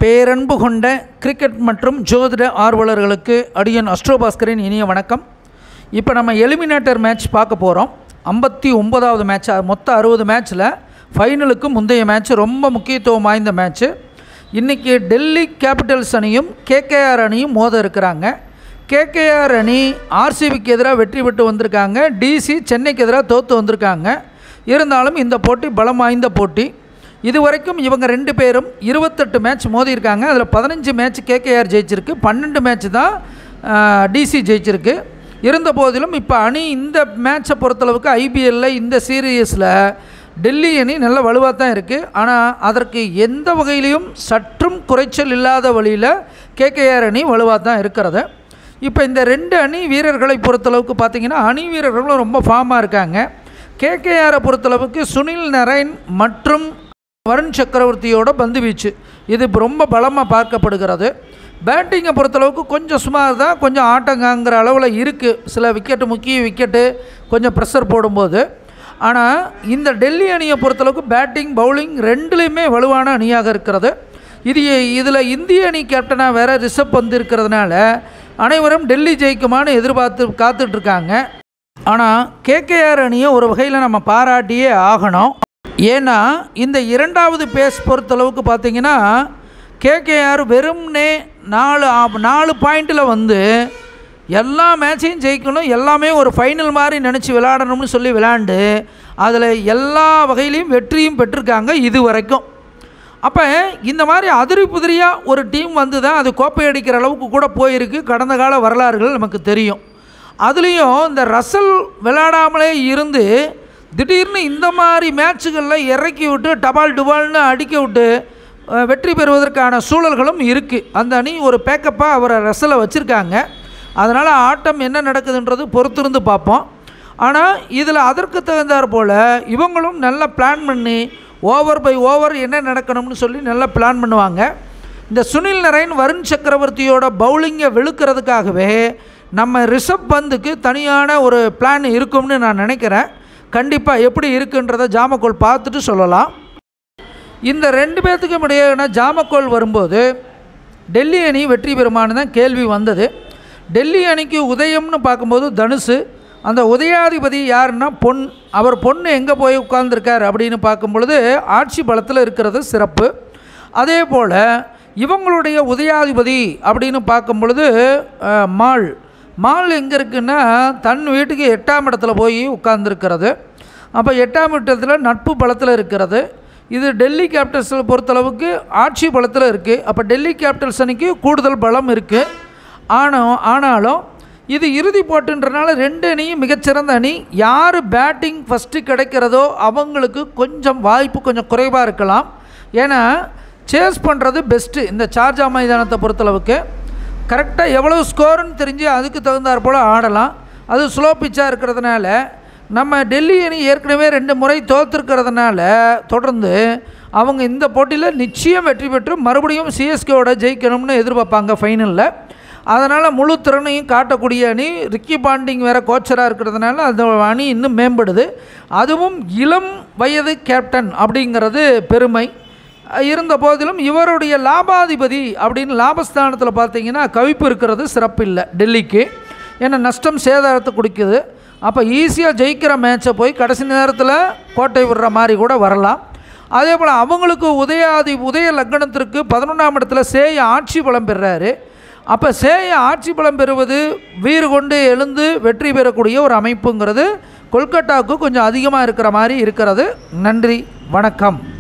பேரன்பு கொண்ட கிரிக்கெட் மற்றும் ஜோதிட ஆர்வலர்களுக்கு அடியன் அஸ்ட்ரோபாஸ்கரின் இனிய வணக்கம் இப்போ நம்ம எலிமினேட்டர் மேட்ச் பார்க்க போகிறோம் ஐம்பத்தி ஒன்பதாவது மேட்ச் மொத்தம் அறுபது மேட்ச்சில் ஃபைனலுக்கு முந்தைய மேட்ச் ரொம்ப முக்கியத்துவம் வாய்ந்த மேட்ச்சு இன்றைக்கி டெல்லி கேபிட்டல்ஸ் அணியும் கேகேஆர் அணியும் மோத இருக்கிறாங்க கேகேஆர் அணி ஆர்சிபிக்கு எதிராக வெற்றி பெற்று வந்திருக்காங்க டிசி சென்னைக்கு எதிராக தோற்று வந்திருக்காங்க இருந்தாலும் இந்த போட்டி பலம் வாய்ந்த போட்டி இதுவரைக்கும் இவங்க ரெண்டு பேரும் இருபத்தெட்டு மேட்ச் மோதியிருக்காங்க அதில் பதினஞ்சு மேட்ச் கேகேஆர் ஜெயிச்சிருக்கு பன்னெண்டு மேட்ச் தான் டிசி ஜெயிச்சிருக்கு இருந்த போதிலும் இப்போ அணி இந்த மேட்சை பொறுத்தளவுக்கு ஐபிஎல்லில் இந்த சீரியஸில் டெல்லி அணி நல்ல வலுவாக தான் இருக்குது ஆனால் அதற்கு எந்த வகையிலையும் சற்றும் குறைச்சல் இல்லாத வழியில் கேகேஆர் அணி வலுவாக தான் இருக்கிறது இப்போ இந்த ரெண்டு அணி வீரர்களை பொறுத்தளவுக்கு பார்த்தீங்கன்னா அணி வீரர்களும் ரொம்ப ஃபார்மாக இருக்காங்க கேகேஆரை பொறுத்தளவுக்கு சுனில் நரேன் மற்றும் வருண் சக்கரவர்த்தியோட பந்து வீச்சு இது இப்ப ரொம்ப பலமாக பார்க்கப்படுகிறது பேட்டிங்கை பொறுத்தளவுக்கு கொஞ்சம் சுமார் தான் கொஞ்சம் ஆட்டங்காங்கிற அளவில் இருக்குது சில விக்கெட்டு முக்கிய விக்கெட்டு கொஞ்சம் ப்ரெஷர் போடும்போது ஆனால் இந்த டெல்லி அணியை பொறுத்தளவுக்கு பேட்டிங் பவுலிங் ரெண்டுலேயுமே வலுவான அணியாக இருக்கிறது இது இதில் இந்திய அணி கேப்டனாக வேற ரிஷப் பந்து இருக்கிறதுனால அனைவரும் டெல்லி ஜெயிக்குமான்னு எதிர்பார்த்து காத்துட்ருக்காங்க ஆனால் கேகேஆர் அணியை ஒரு வகையில் நம்ம பாராட்டியே ஆகணும் ஏன்னா இந்த இரண்டாவது பேஸ் பொறுத்தளவுக்கு பார்த்தீங்கன்னா கேகேஆர் வெறும்னே நாலு ஆ- நாலு பாயிண்டில் வந்து எல்லா மேட்சையும் ஜெயிக்கணும் எல்லாமே ஒரு ஃபைனல் மாதிரி நினச்சி விளையாடணும்னு சொல்லி விளையாண்டு அதில் எல்லா வகையிலையும் வெற்றியும் பெற்றிருக்காங்க இது வரைக்கும் அப்போ இந்த மாதிரி அதிரி புதிரியாக ஒரு டீம் வந்து தான் அது கோப்பை அடிக்கிற அளவுக்கு கூட போயிருக்கு கடந்த கால வரலாறுகள் நமக்கு தெரியும் அதுலேயும் இந்த ரசல் விளையாடாமலே இருந்து திடீர்னு இந்த மாதிரி மேட்சுகளில் இறக்கி விட்டு டபால் டுபால்னு அடிக்க விட்டு அஹ், வெற்றி பெறுவதற்கான சூழல்களும் இருக்குது அந்த அணி ஒரு பேக்கப்பாக அவரை ரசலை வச்சுருக்காங்க அதனால் ஆட்டம் என்ன நடக்குதுன்றது பொறுத்திருந்து பார்ப்போம் ஆனால் இதில் அதற்கு தகுந்தாற் போல் இவங்களும் நல்லா பிளான் பண்ணி ஓவர் பை ஓவர் என்ன நடக்கணும்னு சொல்லி நல்லா பிளான் பண்ணுவாங்க இந்த சுனில் நரேன் வருண் சக்கரவர்த்தியோட பவுலிங்கை வெளுக்கிறதுக்காகவே நம்ம ரிஷப் பந்துக்கு தனியான ஒரு பிளான் இருக்கும்னு நான் நினைக்கிறேன் கண்டிப்பாக எப்படி இருக்குன்றதை ஜாமக்கோல் பார்த்துட்டு சொல்லலாம் இந்த ரெண்டு பேர்த்துக்கும் இடையேயான ஜாமக்கோல் வரும்போது டெல்லி அணி வெற்றி பெறுமான்னு தான் கேள்வி வந்தது டெல்லி அணிக்கு உதயம்னு பார்க்கும்போது தனுசு அந்த உதயாதிபதி யாருன்னா பொன் அவர் பொண்ணு எங்கே போய் உட்கார்ந்துருக்கார் அப்படின்னு பார்க்கும் பொழுது ஆட்சி பலத்தில் இருக்கிறது சிறப்பு அதே போல் இவங்களுடைய உதயாதிபதி அப்படின்னு பார்க்கும் பொழுது அஹ், மால் மால் எங்கே இருக்குன்னா தன் வீட்டுக்கு எட்டாம் இடத்துல போய் உட்கார்ந்துருக்கிறது அப்போ எட்டாம் இடத்துல நட்பு பலத்தில் இருக்கிறது இது டெல்லி கேபிட்டல்ஸை பொறுத்தளவுக்கு ஆட்சி பலத்தில் இருக்குது அப்போ டெல்லி கேபிட்டல்ஸ் அணிக்கு கூடுதல் பலம் இருக்குது ஆனால் ஆனாலும் இது இறுதி போட்டுன்றனால ரெண்டு அணியும் மிகச்சிறந்த அணி யார் பேட்டிங் ஃபஸ்ட்டு கிடைக்கிறதோ அவங்களுக்கு கொஞ்சம் வாய்ப்பு கொஞ்சம் குறைவாக இருக்கலாம் ஏன்னா சேஸ் பண்ணுறது பெஸ்ட்டு இந்த சார்ஜா மைதானத்தை பொறுத்தளவுக்கு கரெக்டாக எவ்வளோ ஸ்கோருன்னு தெரிஞ்சு அதுக்கு தகுந்தாற் போல் ஆடலாம் அது ஸ்லோ பிச்சாக இருக்கிறதுனால நம்ம டெல்லி அணி ஏற்கனவே ரெண்டு முறை தோற்றுருக்கிறதுனால தொடர்ந்து அவங்க இந்த போட்டியில் நிச்சயம் வெற்றி பெற்று மறுபடியும் சிஎஸ்கேவோட ஜெயிக்கணும்னு எதிர்பார்ப்பாங்க ஃபைனலில் அதனால் முழு திறனையும் காட்டக்கூடிய அணி ரிக்கி பாண்டிங் வேறு கோச்சராக இருக்கிறதுனால அந்த அணி இன்னும் மேம்படுது அதுவும் இளம் வயது கேப்டன் அப்படிங்கிறது பெருமை இருந்த போதிலும் இவருடைய லாபாதிபதி அப்படின்னு லாபஸ்தானத்தில் பார்த்தீங்கன்னா கவிப்பு இருக்கிறது சிறப்பு இல்லை டெல்லிக்கு ஏன்னா நஷ்டம் சேதாரத்தை கொடுக்குது அப்போ ஈஸியாக ஜெயிக்கிற மேட்சை போய் கடைசி நேரத்தில் கோட்டை விடுற மாதிரி கூட வரலாம் அதே போல் அவங்களுக்கு உதயாதி உதய லக்னத்திற்கு பதினொன்றாம் இடத்துல சேய ஆட்சி பலம் பெறுறாரு அப்போ சேய ஆட்சி பலம் பெறுவது வீறு கொண்டு எழுந்து வெற்றி பெறக்கூடிய ஒரு அமைப்புங்கிறது கொல்கட்டாவுக்கு கொஞ்சம் அதிகமாக இருக்கிற மாதிரி இருக்கிறது நன்றி வணக்கம்